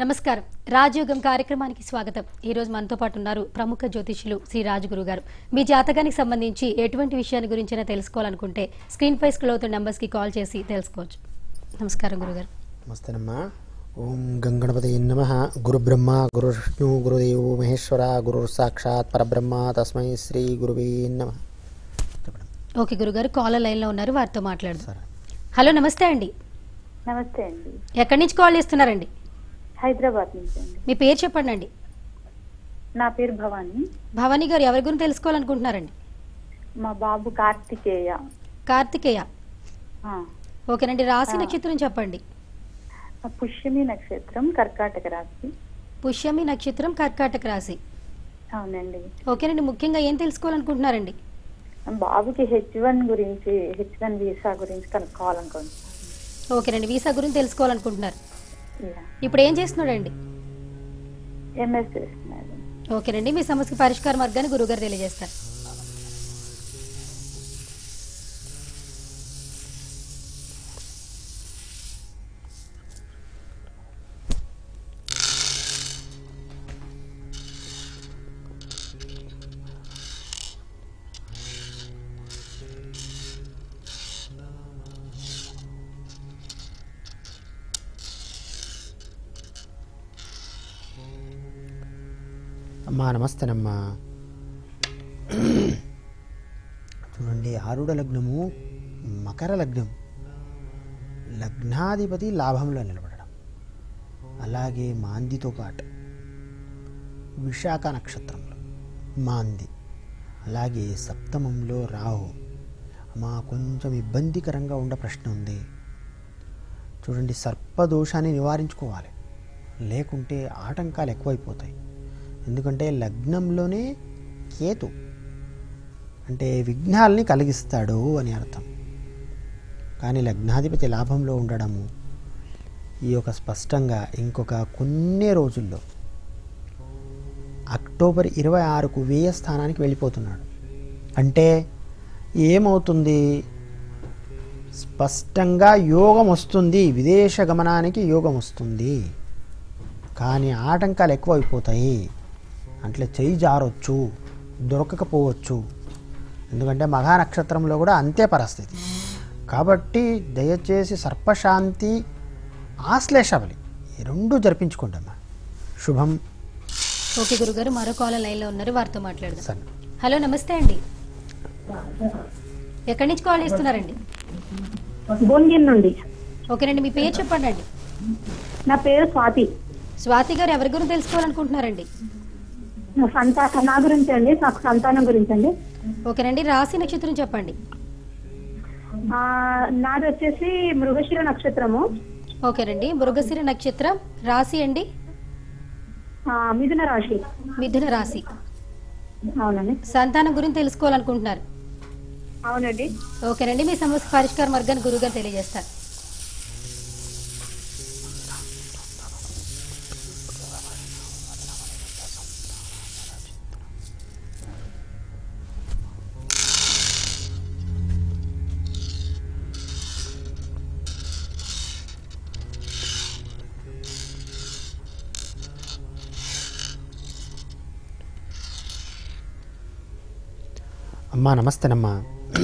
నమస్కారం రాజయోగం కార్యక్రమానికి స్వాగతం ఈ రోజు మనతో పాటు ఉన్నారు ప్రముఖ జ్యోతిష్యులు శ్రీ రాజగురు గారు మీ జాతకానికి సంబంధించి ఎటువంటి విషయాన్ని గురించైనా తెలుసుకోవాలనుకుంటే స్క్రీన్ పై స్క్రోల్ అవుతున్న నంబర్స్ కి కాల్ చేసి తెలుసుకోవచ్చు నమస్కారం గురుగారు నమస్తేనమ్మా ఓం గంగణపతి నమ గురుబ్రహ్మ గురు విష్ణు గురుదేవో మహేశ్వర గురు సాక్షాత్ పరబ్రహ్మ తస్మై శ్రీ గురువే నమ చెప్పండి ఓకే గురుగారు కాలర్ లైన్ లో ఉన్నారు వారితో మాట్లాడదాం సరే హలో నమస్తే అండి నమస్తే అండి ఎక్కడి నుంచి కాల్ చేస్తున్నారండి హైదరాబాద్ నుంచి అండి మీ పేరు చెప్పండి అండి నా పేరు భవాని భవానీ గారు ఎవరి గురించి తెలుసుకోవాలనుకుంటున్నారండి మా బాబు కార్తికేయ కార్తికేయ ఆ, ఓకేనండి రాశి నక్షత్రం చెప్పండి పుష్యమి నక్షత్రం కర్కాటక రాశి పుష్యమి నక్షత్రం కర్కాటక రాశి అవునండి ఓకేనండి ముఖ్యంగా ఏం తెలుసుకోవాలనుకుంటున్నారండి బాబుకి హెచ్ వన్ గురించి హెచ్ వన్ వీసా గురించి కనుక్కోవాలనుకుంటున్నాను ఓకేనండి వీసా గురించి తెలుసుకోవాలనుకుంటున్నారు యా. ఇప్పుడు ఏం చేస్తున్నాడండి ఎంఎస్ చేస్తున్నాడు ఓకేనండి మీ సమస్యకి పరిష్కార మార్గాన్ని గురుగారు తెలియజేస్తారు అమ్మా నమస్తేనమ్మా చూడండి ఆరుడ లగ్నము మకర లగ్నం లగ్నాధిపతి లాభంలో నిలబడడం అలాగే మాందితో పాటు విశాఖ నక్షత్రంలో మాంది అలాగే సప్తమంలో రాహు అమ్మా కొంచెం ఇబ్బందికరంగా ఉండే ప్రశ్న ఉంది చూడండి సర్పదోషాన్ని నివారించుకోవాలి లేకుంటే ఆటంకాలు ఎక్కువైపోతాయి ఎందుకంటే లగ్నంలోనే కేతు అంటే విఘ్నాల్ని కలిగిస్తాడు అని అర్థం కానీ లగ్నాధిపతి లాభంలో ఉండడము ఈ యొక్క స్పష్టంగా ఇంకొక కొన్ని రోజుల్లో అక్టోబర్ ఇరవై ఆరుకు వేయ స్థానానికి వెళ్ళిపోతున్నాడు అంటే ఏమవుతుంది స్పష్టంగా యోగం వస్తుంది విదేశ గమనానికి యోగం వస్తుంది కానీ ఆటంకాలు ఎక్కువైపోతాయి అంటే చెయ్యి జారొచ్చు దొరకకపోవచ్చు ఎందుకంటే మఘా నక్షత్రంలో కూడా అంతే పరిస్థితి కాబట్టి దయచేసి సర్పశాంతి ఆశ్లేషబలి ఈ రెండు జరిపించుకోండి అమ్మా శుభం ఓకే గురుగారు మరో కాలర్ లైన్ లో ఉన్నారు వారితో మాట్లాడదాం సరే హలో నమస్తే అండి ఎక్కడి నుంచి కాల్ చేస్తున్నారండి భువనగిరి నుండి ఓకేనండి మీ పేరు చెప్పండి అండి నా పేరు స్వాతి స్వాతి గారు ఎవరి గురించి తెలుసుకోవాలనుకుంటున్నారండి నా సంతా నా గురించి అండి నాకు సంతానం గురించి అండి ఓకేనండి రాశి నక్షత్రం చెప్పండి ఆ, నాది వచ్చేసి మృగశిర నక్షత్రము ఓకేనండి మృగశిర నక్షత్రం రాశి అండి ఆ, మిథున రాశి మిథున రాశి అవునండి సంతానం గురించి తెలుసుకోవాలనుకుంటున్నారు అవునండి ఓకేనండి మీ సమస్య పరిష్కార మార్గాన్ని గురుగారు తెలియజేస్తారు అమ్మా నమస్తేనమ్మా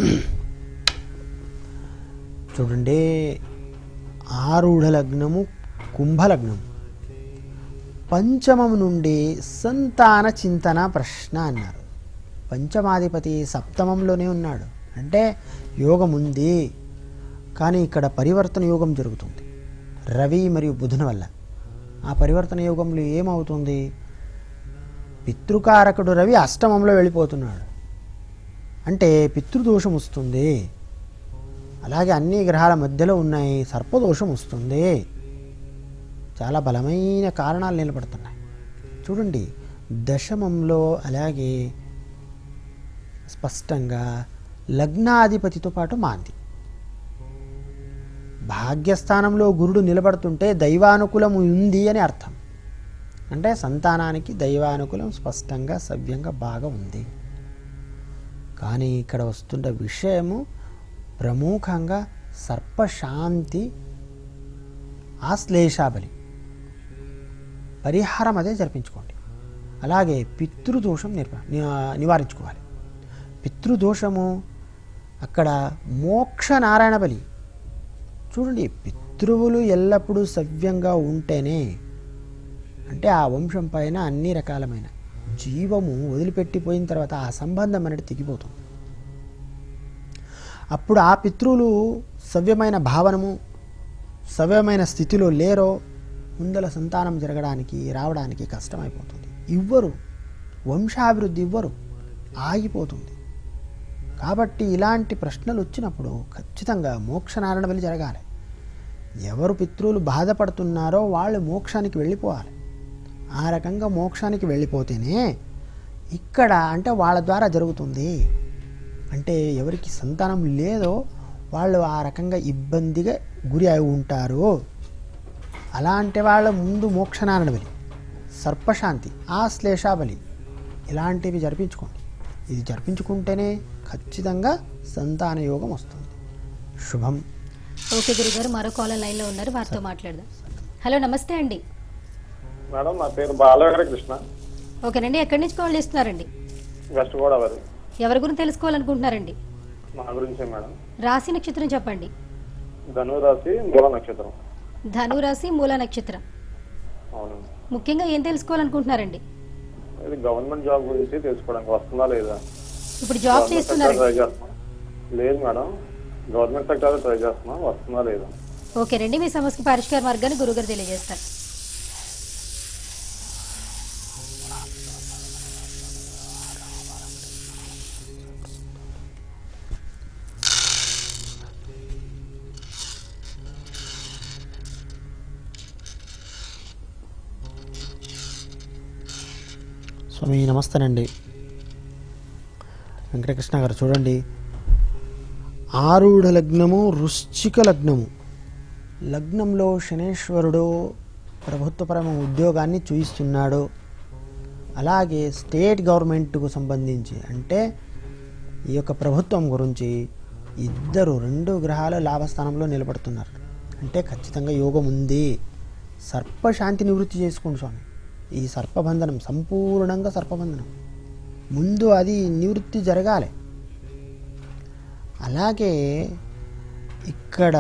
చూడండి ఆరుఢ లగ్నము కుంభలగ్నం పంచమం నుండి సంతాన చింతన ప్రశ్న అన్నారు పంచమాధిపతి సప్తమంలోనే ఉన్నాడు అంటే యోగం ఉంది కానీ ఇక్కడ పరివర్తన యోగం జరుగుతుంది రవి మరియు బుధుని వల్ల ఆ పరివర్తన యోగంలో ఏమవుతుంది పితృకారకుడు రవి అష్టమంలో వెళ్ళిపోతున్నాడు అంటే పితృదోషం వస్తుంది అలాగే అన్ని గ్రహాల మధ్యలో ఉన్నాయి సర్పదోషం వస్తుంది చాలా బలమైన కారణాలు నిలబడుతున్నాయి చూడండి దశమంలో అలాగే స్పష్టంగా లగ్నాధిపతితో పాటు మాంది భాగ్యస్థానంలో గురుడు నిలబడుతుంటే దైవానుకూలం ఉంది అని అర్థం అంటే సంతానానికి దైవానుకూలం స్పష్టంగా సవ్యంగా బాగా ఉంది కానీ ఇక్కడ వస్తున్న విషయము ప్రముఖంగా సర్పశాంతి ఆశ్లేషాబలి పరిహారం అదే జరిపించుకోండి అలాగే పితృదోషం నిర్వ ని- నివారించుకోవాలి పితృదోషము అక్కడ మోక్ష నారాయణ బలి చూడండి పితృవులు ఎల్లప్పుడూ సవ్యంగా ఉంటేనే అంటే ఆ వంశం పైన అన్ని రకాలమైన జీవము వదిలిపెట్టిపోయిన తర్వాత ఆ సంబంధం అనేది తెగిపోతుంది అప్పుడు ఆ పితృలు సవ్యమైన భావనము సవ్యమైన స్థితిలో లేరో ముందల సంతానం జరగడానికి రావడానికి కష్టమైపోతుంది ఇవ్వరు వంశాభివృద్ధి ఇవ్వరు ఆగిపోతుంది కాబట్టి ఇలాంటి ప్రశ్నలు వచ్చినప్పుడు ఖచ్చితంగా మోక్షనారాయణ బలి జరగాలి ఎవరు పితృలు బాధపడుతున్నారో వాళ్ళు మోక్షానికి వెళ్ళిపోవాలి ఆ రకంగా మోక్షానికి వెళ్ళిపోతేనే ఇక్కడ అంటే వాళ్ళ ద్వారా జరుగుతుంది అంటే ఎవరికి సంతానం లేదో వాళ్ళు ఆ రకంగా ఇబ్బందిగా గురి అయి ఉంటారు అలాంటి వాళ్ళ ముందు మోక్షనారాయణ బలి సర్పశాంతి ఆశ్లేష బలి ఇలాంటివి జరిపించుకోండి ఇది జరిపించుకుంటేనే ఖచ్చితంగా సంతాన యోగం వస్తుంది శుభం ఓకే గురుగారు మరో కాలర్ లైన్లో ఉన్నారు వారితో మాట్లాడదాం హలో నమస్తే అండి మేడం నా పేరు బాలవగర కృష్ణ ఓకేనండి ఎక్కడి నుంచి కాల్ చేస్తున్నారండి వెస్ట్ గోదావరి ఎవరి గురించి తెలుసుకోవాలనుకుంటున్నారండి మా గురించే మేడం రాశి నక్షత్రం చెప్పండి ధనురాశి మూల నక్షత్రం ధనురాశి మూల నక్షత్రం అవును ముఖ్యంగా ఏం తెలుసుకోవాలనుకుంటున్నారండి ఇది గవర్నమెంట్ జాబ్ గురించి తెలుసుకోవడానికి వస్తుందా లేదా ఇప్పుడు జాబ్ గవర్నమెంట్ చేస్తున్నారండి సెక్టార్ ట్రై చేస్తున్నా లేదు మేడం గవర్నమెంట్ సెక్టార్ ట్రై చేస్తున్నా వస్తుందా లేదా ఓకేనండి మీ సమస్యకి పరిష్కార మార్గాన్ని గురుగారు తెలియజేస్తారు స్వామి నమస్తేనండి వెంకటకృష్ణ గారు చూడండి ఆరూఢ లగ్నము వృశ్చిక లగ్నము లగ్నంలో శనేశ్వరుడు ప్రభుత్వపరమైన ఉద్యోగాన్ని చూయిస్తున్నాడు అలాగే స్టేట్ గవర్నమెంట్కు సంబంధించి అంటే ఈ యొక్క ప్రభుత్వం గురించి ఇద్దరు రెండు గ్రహాలు లాభస్థానంలో నిలబడుతున్నారు అంటే ఖచ్చితంగా యోగం ఉంది సర్పశాంతి నివృత్తి చేసుకోండి స్వామి ఈ సర్పబంధనం సంపూర్ణంగా సర్పబంధనం ముందు అది నివృత్తి జరగాలి అలాగే ఇక్కడ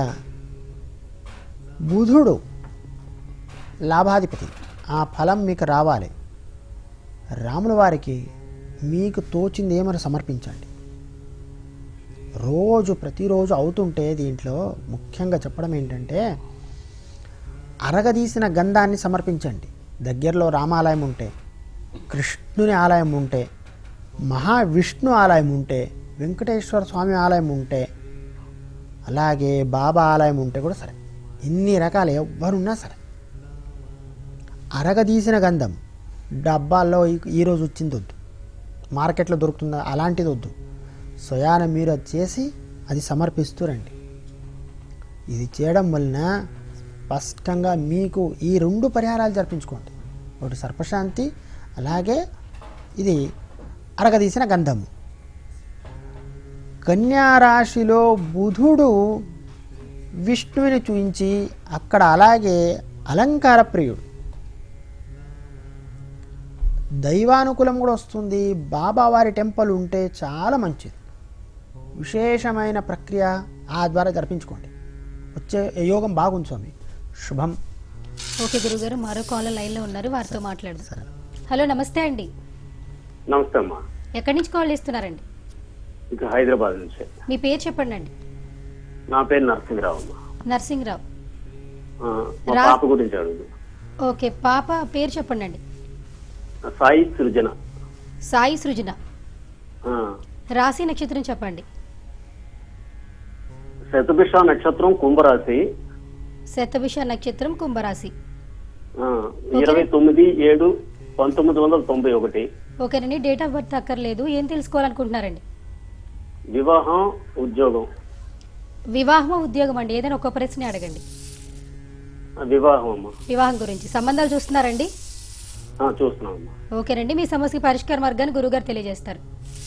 బుధుడు లాభాధిపతి ఆ ఫలం మీకు రావాలి రాముల వారికి మీకు తోచింది ఏమైనా సమర్పించండి రోజు ప్రతిరోజు అవుతుంటే దీంట్లో ముఖ్యంగా చెప్పడం ఏంటంటే అరగదీసిన గంధాన్ని సమర్పించండి దగ్గరలో రామాలయం ఉంటే కృష్ణుని ఆలయం ఉంటే మహావిష్ణు ఆలయం ఉంటే వెంకటేశ్వర స్వామి ఆలయం ఉంటే అలాగే బాబా ఆలయం ఉంటే కూడా సరే ఇన్ని రకాలు ఎవ్వరున్నా సరే అరగదీసిన గంధం డబ్బాల్లో ఈ- ఈరోజు వచ్చింది వద్దు మార్కెట్లో దొరుకుతుందా అలాంటిది వద్దు స్వయాన మీరు అది చేసి అది సమర్పిస్తూ రండి ఇది చేయడం వలన స్పష్టంగా మీకు ఈ రెండు పరిహారాలు జరిపించుకోండి ఒకటి సర్పశాంతి అలాగే ఇది అరగదీసిన గంధము కన్యారాశిలో బుధుడు విష్ణువుని చూయించి అక్కడ అలాగే అలంకార ప్రియుడు దైవానుకూలం కూడా వస్తుంది బాబావారి టెంపుల్ ఉంటే చాలా మంచిది విశేషమైన ప్రక్రియ ఆ ద్వారా జరిపించుకోండి వచ్చే యోగం బాగుంది స్వామి శుభం ఓకే గురుగారు మరో కాలర్ లైన్లో ఉన్నారు వారితో మాట్లాడదాం హలో నమస్తే అండి నమస్తే అమ్మా ఎక్కడి నుంచి కాల్ చేస్తున్నారండి ఇక హైదరాబాద్ నుంచి మీ పేరు చెప్పండి అండి నా పేరు నరసింహరావు అమ్మా నర్సింగ్రావు ఆ, మా రా- పాప గురించి అడుగు ఓకే పాప పేరు చెప్పండి అండి సాయి సృజన సాయి సృజన ఆ, రాశి నక్షత్రం చెప్పండి శతభిష నక్షత్రం కుంభరాశి శతభిష నక్షత్రం కుంభరాశి ఆ, ఇరవై తొమ్మిది ఏడు పంతొమ్మిది వందల తొంభై ఒకటి ఓకేనండి డేట్ ఆఫ్ బర్త్ అక్కర్లేదు ఏం తెలుసుకోవాలనుకుంటున్నారండి వివాహం ఉద్యోగం వివాహం ఉద్యోగం అండి ఏదైనా ఒక ప్రశ్న అడగండి ఆ, వివాహం అమ్మా వివాహం గురించి సంబంధాలు చూస్తున్నారండి ఆ, చూస్తున్నాం అమ్మా ఓకేనండి మీ సమస్యకి పరిష్కార మార్గాన్ని గురుగారు తెలియజేస్తారు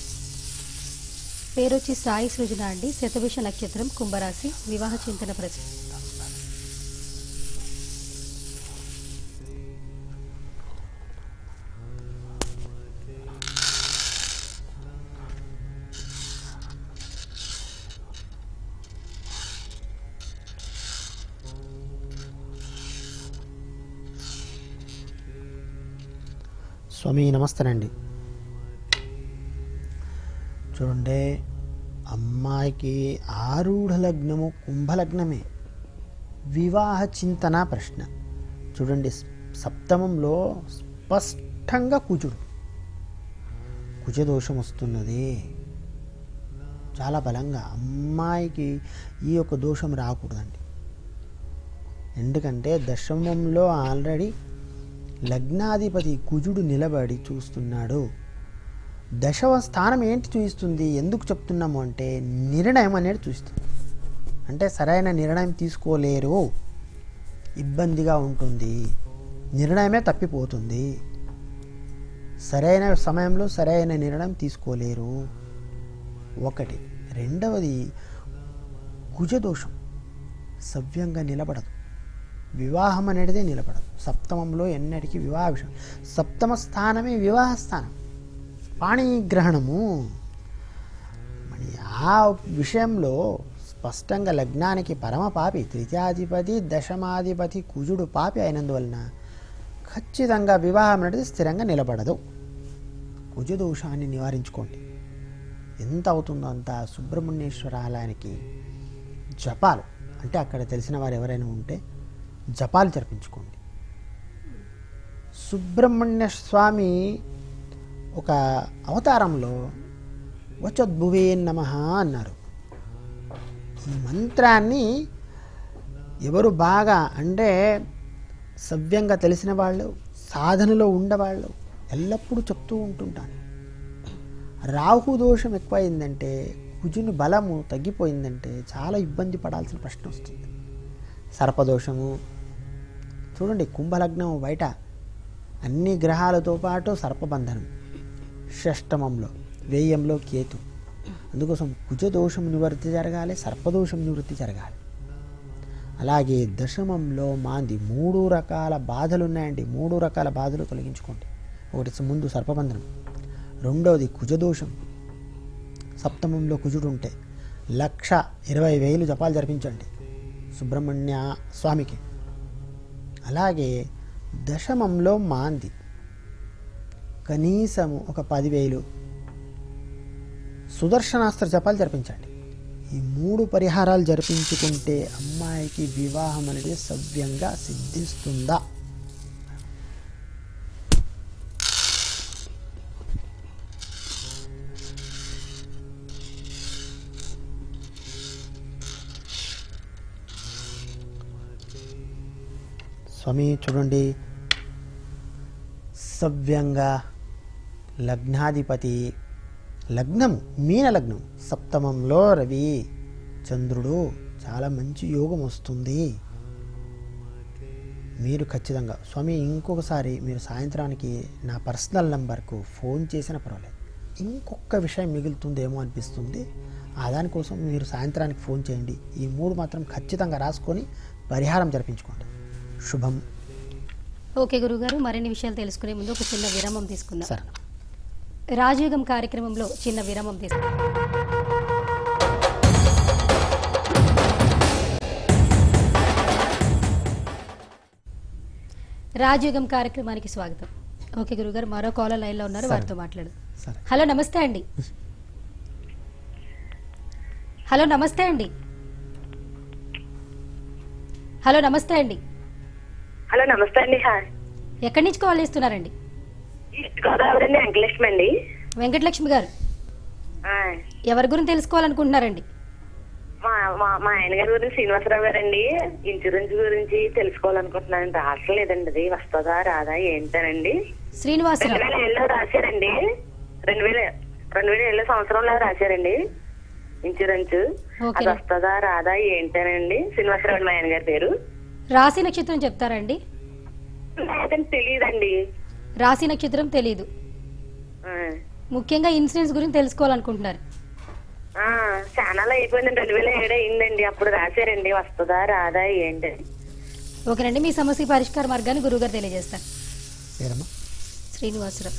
పేరు వచ్చి సాయి సృజన అండి శతభిష నక్షత్రం కుంభరాశి వివాహ చింతన ప్రశ్న స్వామి నమస్తేనండి చూడండి అమ్మాయికి ఆరూఢ లగ్నము కుంభలగ్నమే వివాహ చింతన ప్రశ్న చూడండి సప్తమంలో స్పష్టంగా కుజుడు కుజదోషం వస్తున్నది చాలా బలంగా అమ్మాయికి ఈ యొక్క దోషం రాకూడదండి ఎందుకంటే దశమంలో ఆల్రెడీ లగ్నాధిపతి కుజుడు నిలబడి చూస్తున్నాడు దశవ స్థానం ఏంటి చూపిస్తుంది ఎందుకు చెప్తున్నాము అంటే నిర్ణయం అనేది చూస్తుంది అంటే సరైన నిర్ణయం తీసుకోలేరు ఇబ్బందిగా ఉంటుంది నిర్ణయమే తప్పిపోతుంది సరైన సమయంలో సరైన నిర్ణయం తీసుకోలేరు ఒకటి రెండవది కుజదోషం సవ్యంగా నిలబడదు వివాహం అనేది నిలబడదు సప్తమంలో ఎన్నటికీ వివాహ విషయం సప్తమ స్థానమే వివాహ స్థానం పాణిగ్రహణము మరి ఆ విషయంలో స్పష్టంగా లగ్నానికి పరమ పాపి తృతీయాధిపతి దశమాధిపతి కుజుడు పాపి అయినందువలన ఖచ్చితంగా వివాహం అనేది స్థిరంగా నిలబడదు కుజదోషాన్ని నివారించుకోండి ఎంత అవుతుందో అంత సుబ్రహ్మణ్యేశ్వర ఆలయానికి జపాలు అంటే అక్కడ తెలిసిన వారు ఎవరైనా ఉంటే జపాలు జరిపించుకోండి సుబ్రహ్మణ్య స్వామి ఒక అవతారంలో వచ్చద్భువే నమ అన్నారు ఈ మంత్రాన్ని ఎవరు బాగా అంటే సవ్యంగా తెలిసిన వాళ్ళు సాధనలో ఉండవాళ్ళు ఎల్లప్పుడూ చెప్తూ ఉంటుంటాను రాహు దోషం ఎక్కువైందంటే కుజుని బలము తగ్గిపోయిందంటే చాలా ఇబ్బంది పడాల్సిన ప్రశ్న వస్తుంది సర్పదోషము చూడండి కుంభలగ్నం బయట అన్ని గ్రహాలతో పాటు సర్పబంధనం షష్టమంలో వ్యయంలో కేతు అందుకోసం కుజదోషం నివృత్తి జరగాలి సర్పదోషం నివృత్తి జరగాలి అలాగే దశమంలో మాంది మూడు రకాల బాధలు ఉన్నాయండి మూడు రకాల బాధలు తొలగించుకోండి ఒకటి ముందు సర్పబంధనం రెండవది కుజదోషం సప్తమంలో కుజుడు ఉంటే లక్ష ఇరవై వేలు జపాలు జరిపించండి సుబ్రహ్మణ్య స్వామికి అలాగే దశమంలో మాంది కనీసము ఒక పదివేలు సుదర్శనాస్త్ర జపాలు జరిపించండి ఈ మూడు పరిహారాలు జరిపించుకుంటే అమ్మాయికి వివాహం అనేది సవ్యంగా సిద్ధిస్తుందా స్వామి చూడండి సవ్యంగా లగ్నాధిపతి లగ్నం మీన లగ్నం సప్తమంలో రవి చంద్రుడు చాలా మంచి యోగం వస్తుంది మీరు ఖచ్చితంగా స్వామి ఇంకొకసారి మీరు సాయంత్రానికి నా పర్సనల్ నెంబర్కు ఫోన్ చేసిన పర్వాలేదు ఇంకొక విషయం మిగులుతుందేమో అనిపిస్తుంది ఆ దానికోసం మీరు సాయంత్రానికి ఫోన్ చేయండి ఈ మూడు మాత్రం ఖచ్చితంగా రాసుకొని పరిహారం జరిపించుకోండి శుభం ఓకే గురుగారు మరిన్ని విషయాలు తెలుసుకునే ముందు ఒక చిన్న విరామం తీసుకుందాం సరే రాజయోగం కార్యక్రమంలో చిన్న విరామం తీసుకుందాం రాజయోగం కార్యక్రమానికి స్వాగతం ఓకే గురుగారు మరో కాలర్ లైన్లో ఉన్నారు సరే. వారితో మాట్లాడు సరే హలో నమస్తే అండి హలో నమస్తే అండి హలో నమస్తే అండి హలో నమస్తే అండి హాయ్ ఎక్కడి నుంచి కాల్ చేస్తున్నారండి ఈస్ట్ గోదావరి అండి వెంకటలక్ష్మి అండి వెంకటలక్ష్మి గారు ఆ, ఎవరి గురించి తెలుసుకోవాలనుకుంటున్నారండి మా మా మా ఆయన గారి గురించి శ్రీనివాసరావు గారండి ఇన్సూరెన్స్ గురించి తెలుసుకోవాలనుకుంటున్నానండి రావట్లేదండి అది వస్తుందా రాదా ఏంటనండి రెండు శ్రీనివాసరావు వేల ఏళ్ళలో రాశారండి రెండు వేల రెండు వేల ఏళ్ళ సంవత్సరంలో రాశారండి ఇన్సూరెన్స్ ఓకే. అది వస్తుందా రాదా ఏంటనండి శ్రీనివాసరావు అండి మా ఆయన గారి పేరు రాశి నక్షత్రం చెప్తారండి లేదండి తెలియదండి రాశి నక్షత్రం తెలీదు ముఖ్యంగా ఇన్సూరెన్స్ గురించి తెలుసుకోవాలనుకుంటున్నారు ఛానల్ అయిపోయిందండి రెండు వేల ఏడు అయిందండి అప్పుడు రాశారండి వస్తుందా రాదా ఏంటని ఓకేనండి మీ సమస్య పరిష్కార మార్గాన్ని గురువుగారు తెలియజేస్తారు పేరమ్మా శ్రీనివాసరావు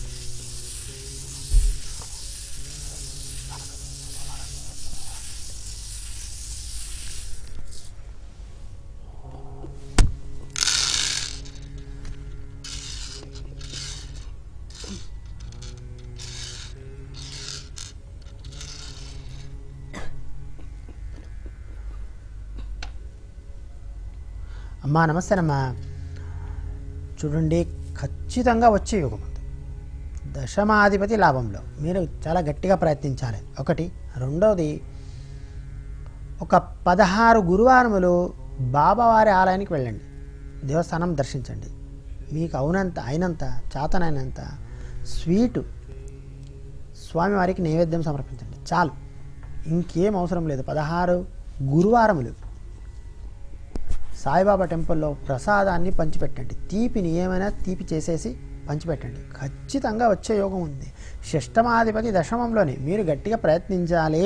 అమ్మా నమస్తేనమ్మా చూడండి ఖచ్చితంగా వచ్చే యుగం ఉంది దశమాధిపతి లాభంలో మీరు చాలా గట్టిగా ప్రయత్నించాలి ఒకటి రెండవది ఒక పదహారు గురువారములు బాబావారి ఆలయానికి వెళ్ళండి దేవస్థానం దర్శించండి మీకు అవునంత అయినంత చేతనైనంత స్వీటు స్వామివారికి నైవేద్యం సమర్పించండి చాలు ఇంకేం అవసరం లేదు పదహారు గురువారములు సాయిబాబా టెంపుల్లో ప్రసాదాన్ని పంచిపెట్టండి తీపిని ఏమైనా తీపి చేసేసి పంచిపెట్టండి ఖచ్చితంగా వచ్చే యోగం ఉంది షష్టమాధిపతి దశమంలోని మీరు గట్టిగా ప్రయత్నించాలి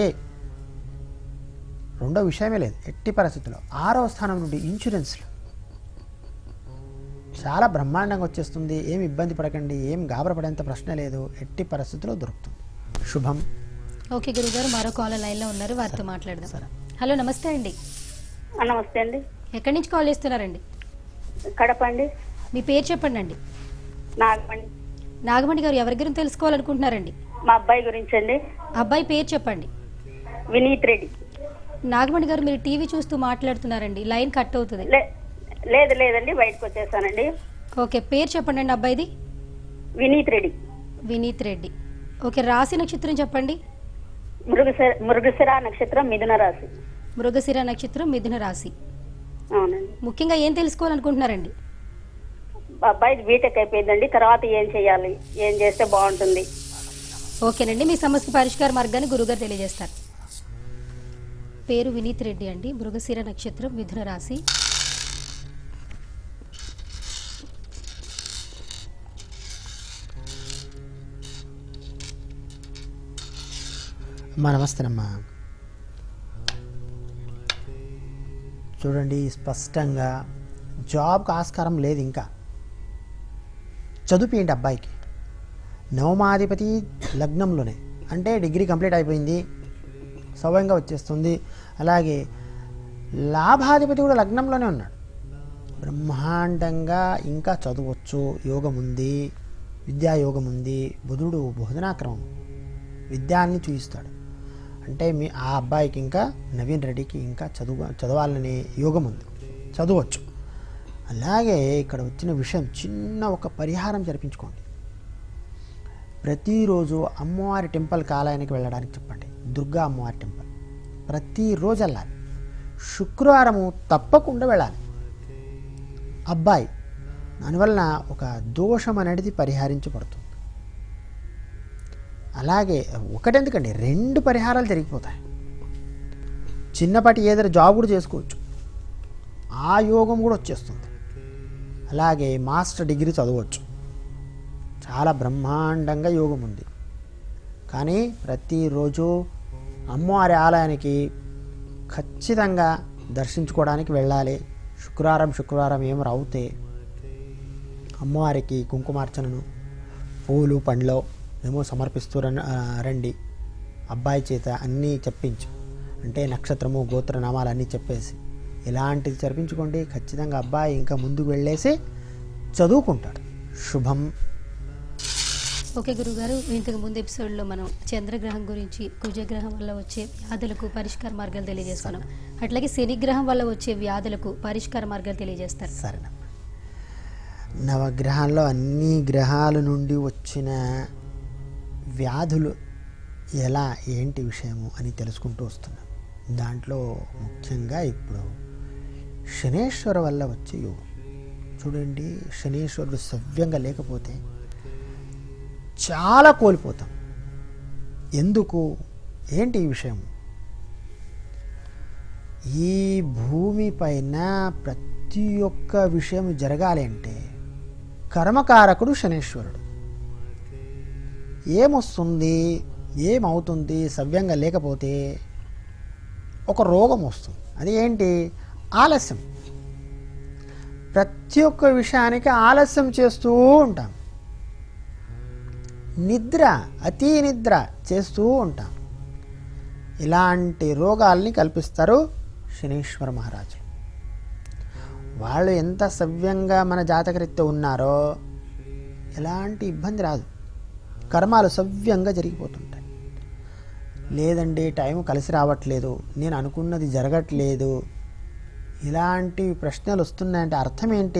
రెండో విషయమే లేదు ఎట్టి పరిస్థితుల్లో ఆరో స్థానం నుండి ఇన్సూరెన్స్లు చాలా బ్రహ్మాండంగా వచ్చేస్తుంది ఏం ఇబ్బంది పడకండి ఏం గాబరపడేంత ప్రశ్న లేదు ఎట్టి పరిస్థితుల్లో దొరుకుతుంది శుభం ఓకే గురుగారు మరో కాలర్ లైన్లో ఉన్నారు వారితో మాట్లాడదాం సరే. హలో నమస్తే అండి ఆ, నమస్తే అండి ఎక్కడి నుంచి కాల్ చేస్తున్నారండి కడప అండి మీ పేరు చెప్పండి అండి నాగమండి నాగమణి గారు ఎవరి గురించి తెలుసుకోవాలనుకుంటున్నారండి మా అబ్బాయి గురించి అండి అబ్బాయి పేరు చెప్పండి వినీత్ రెడ్డి నాగమణి గారు మీరు టీవీ చూస్తూ మాట్లాడుతున్నారండి లైన్ కట్ అవుతుంది లే లేదు లేదండి బయటకు వచ్చేసానండి ఓకే పేరు చెప్పండి అండి అబ్బాయిది వినీత్ రెడ్డి వినీత్ రెడ్డి ఓకే రాశి నక్షత్రం చెప్పండి మృగశిర మృగశిర నక్షత్రం మిథున రాశి మృగశిర నక్షత్రం మిథున రాశి అవునండి ముఖ్యంగా ఏం తెలుసుకోవాలనుకుంటున్నారండి మా అబ్బాయి బీటెక్ అయిపోయిందండి తర్వాత ఏం చేయాలి ఏం చేస్తే బాగుంటుంది ఓకేనండి మీ సమస్య పరిష్కార మార్గాన్ని గురుగారు తెలియజేస్తారు పేరు వినీత్ రెడ్డి అండి మృగశిర నక్షత్రం మిథున రాశి అమ్మా నమస్తేనమ్మా చూడండి స్పష్టంగా జాబ్కి ఆస్కారం లేదు ఇంకా చదువుపిండి అబ్బాయికి నవమాధిపతి లగ్నంలోనే అంటే డిగ్రీ కంప్లీట్ అయిపోయింది సౌయంగా వచ్చేస్తుంది అలాగే లాభాధిపతి కూడా లగ్నంలోనే ఉన్నాడు బ్రహ్మాండంగా ఇంకా చదవచ్చు యోగం ఉంది విద్యాయోగం ఉంది బుధుడు బోధనాక్రమం విద్యాన్ని చూపిస్తాడు అంటే మీ ఆ అబ్బాయికి ఇంకా నవీన్ రెడ్డికి ఇంకా చదువు చదవాలనే యోగం ఉంది చదవచ్చు అలాగే ఇక్కడ వచ్చిన విషయం చిన్న ఒక పరిహారం జరిపించుకోండి ప్రతిరోజు అమ్మవారి టెంపుల్కి ఆలయానికి వెళ్ళడానికి చెప్పండి దుర్గా అమ్మవారి టెంపుల్ ప్రతిరోజు వెళ్ళాలి శుక్రవారము తప్పకుండా వెళ్ళాలి అబ్బాయి దానివలన ఒక దోషం అనేది పరిహరించబడుతుంది అలాగే ఒకటెందుకండి రెండు పరిహారాలు జరిగిపోతాయి చిన్నపాటి ఏదైనా జాబ్ కూడా చేసుకోవచ్చు ఆ యోగం కూడా వచ్చేస్తుంది అలాగే మాస్టర్ డిగ్రీ చదవచ్చు చాలా బ్రహ్మాండంగా యోగం ఉంది కానీ ప్రతిరోజు అమ్మవారి ఆలయానికి ఖచ్చితంగా దర్శించుకోవడానికి వెళ్ళాలి శుక్రవారం శుక్రవారం ఏం రావుతే అమ్మవారికి కుంకుమార్చనను పూలు పండ్లో ఏమో సమర్పిస్తూ రన్- ఆ, రండి అబ్బాయి చేత అన్నీ చెప్పించు అంటే నక్షత్రము గోత్రనామాలు అన్నీ చెప్పేసి ఇలాంటిది జరిపించుకోండి ఖచ్చితంగా అబ్బాయి ఇంకా ముందుకు వెళ్ళేసి చదువుకుంటాడు శుభం ఓకే గురుగారు ఇంతకు ముందు ఎపిసోడ్లో మనం చంద్రగ్రహం గురించి కుజగ్రహం వల్ల వచ్చే వ్యాధులకు పరిష్కార మార్గాలు తెలియజేస్తున్నాం అట్లాగే శనిగ్రహం వల్ల వచ్చే వ్యాధులకు పరిష్కార మార్గాలు తెలియజేస్తారు సరేనమ్మా నవగ్రహాల్లో అన్ని గ్రహాల నుండి వచ్చిన వ్యాధులు ఎలా ఏంటి విషయము అని తెలుసుకుంటూ వస్తున్నాం దాంట్లో ముఖ్యంగా ఇప్పుడు శనేశ్వర వల్ల వచ్చే యోగం చూడండి శనేశ్వరుడు సవ్యంగా లేకపోతే చాలా కోల్పోతాం ఎందుకు ఏంటి ఈ విషయం ఈ భూమి పైన ప్రతి ఒక్క విషయం జరగాలి అంటే కర్మకారకుడు శనేశ్వరుడు ఏమొస్తుంది ఏమవుతుంది సవ్యంగా లేకపోతే ఒక రోగం వస్తుంది అది ఏంటి ఆలస్యం ప్రతి ఒక్క విషయానికి ఆలస్యం చేస్తూ ఉంటాం నిద్ర అతి నిద్ర చేస్తూ ఉంటాం ఇలాంటి రోగాల్ని కల్పిస్తారు శనీశ్వర మహారాజులు వాళ్ళు ఎంత సవ్యంగా మన జాతకరీత్యా ఉన్నారో ఎలాంటి ఇబ్బంది రాదు కర్మాలు సవ్యంగా జరిగిపోతుంటాయి లేదండి టైం కలిసి రావట్లేదు నేను అనుకున్నది జరగట్లేదు ఇలాంటి ప్రశ్నలు వస్తున్నాయంటే అర్థం ఏంటి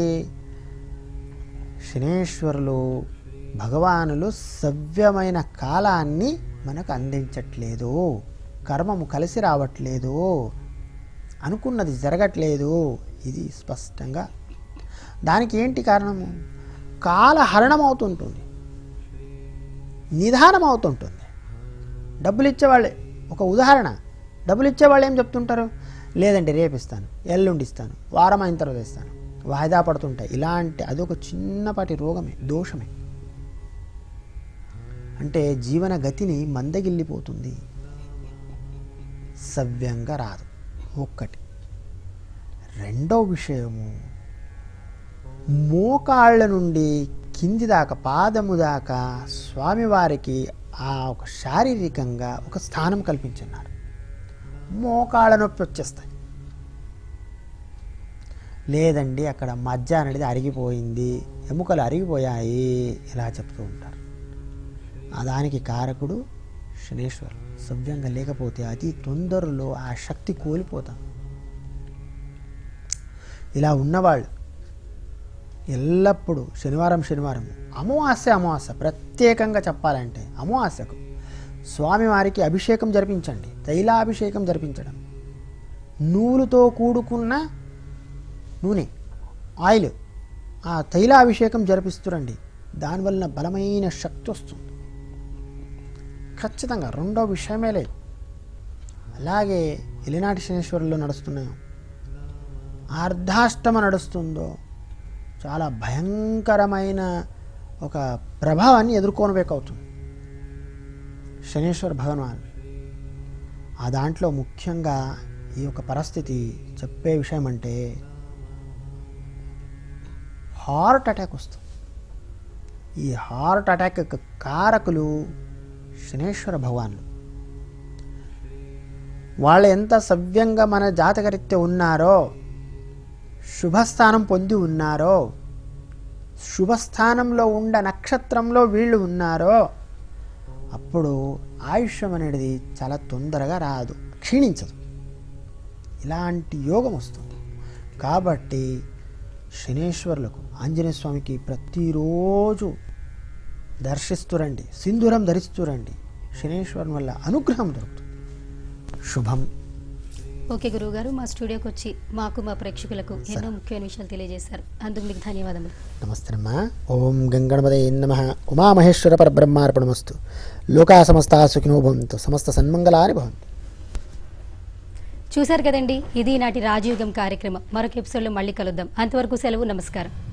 శనేశ్వరులు భగవానులు సవ్యమైన కాలాన్ని మనకు అందించట్లేదు కర్మము కలిసి రావట్లేదు అనుకున్నది జరగట్లేదు ఇది స్పష్టంగా దానికి ఏంటి కారణము కాలహరణం అవుతుంటుంది నిదానం అవుతుంటుంది డబ్బులు ఇచ్చేవాళ్ళే ఒక ఉదాహరణ డబ్బులు ఇచ్చేవాళ్ళు ఏం చెప్తుంటారు లేదండి రేపు ఇస్తాను ఎల్లుండి ఇస్తాను వారం అయిన తర్వాత ఇస్తాను వాయిదా పడుతుంటాయి ఇలాంటి అదొక చిన్నపాటి రోగమే దోషమే అంటే జీవన గతిని మందగిల్లిపోతుంది సవ్యంగా రాదు ఒక్కటి రెండో విషయము మోకాళ్ళ నుండి కింది దాకా పాదము దాకా స్వామివారికి ఆ ఒక శారీరకంగా ఒక స్థానం కల్పించున్నారు మోకాళ్ళ నొప్పి వచ్చేస్తాయి లేదండి అక్కడ మజ్జ అనేది అరిగిపోయింది ఎముకలు అరిగిపోయాయి ఇలా చెప్తూ ఉంటారు ఆ దానికి కారకుడు శనేశ్వరుడు సవ్యంగా లేకపోతే అతి తొందరలో ఆ శక్తి కోల్పోతాం ఇలా ఉన్నవాళ్ళు ఎల్లప్పుడూ శనివారం శనివారం అమావాస్య అమావాస్య ప్రత్యేకంగా చెప్పాలంటే అమావాస్యకు స్వామివారికి అభిషేకం జరిపించండి తైలాభిషేకం జరిపించడం నూలుతో కూడుకున్న నూనె ఆయిల్ ఆ తైలాభిషేకం జరిపిస్తురండి దానివలన బలమైన శక్తి వస్తుంది ఖచ్చితంగా రెండో విషయమే లేదు అలాగే ఎలినాటి శనేశ్వరుల్లో నడుస్తున్నాం అర్ధాష్టమ నడుస్తుందో చాలా భయంకరమైన ఒక ప్రభావాన్ని ఎదుర్కోనబేకవుతుంది శనీశ్వర భగవాన్ ఆ దాంట్లో ముఖ్యంగా ఈ యొక్క పరిస్థితి చెప్పే విషయం అంటే హార్ట్ అటాక్ వస్తుంది ఈ హార్ట్ అటాక్ యొక్క కారకులు శనేశ్వర భగవాన్లు వాళ్ళు ఎంత సవ్యంగా మన జాతకరీత్యా ఉన్నారో శుభస్థానం పొంది ఉన్నారో శుభస్థానంలో ఉండ నక్షత్రంలో వీళ్ళు ఉన్నారో అప్పుడు ఆయుష్యం అనేది చాలా తొందరగా రాదు క్షీణించదు ఇలాంటి యోగం వస్తుంది కాబట్టి శనేశ్వరులకు ఆంజనేయ స్వామికి ప్రతిరోజు దర్శిస్తురండి సింధూరం ధరిస్తురండి శనేశ్వరుని వల్ల అనుగ్రహం దొరుకుతుంది శుభం ఓకే గురువు గారు మా స్టూడియోకి వచ్చి మాకు మా ప్రేక్షకులకు ఎన్నో ముఖ్యమైన విషయాలు తెలియజేశారు అందుకు మీకు ధన్యవాదములు నమస్తేమ్మా ఓం గంగణపదే నమ ఉమామహేశ్వర పరబ్రహ్మార్పణమస్తు లోకా సమస్త సుఖినో భవంతు సమస్త సన్మంగళాని భవంతు చూశారు కదండి ఇది నాటి రాజయోగం కార్యక్రమం మరొక ఎపిసోడ్లో మళ్ళీ కలుద్దాం అంతవరకు సెలవు నమస్కారం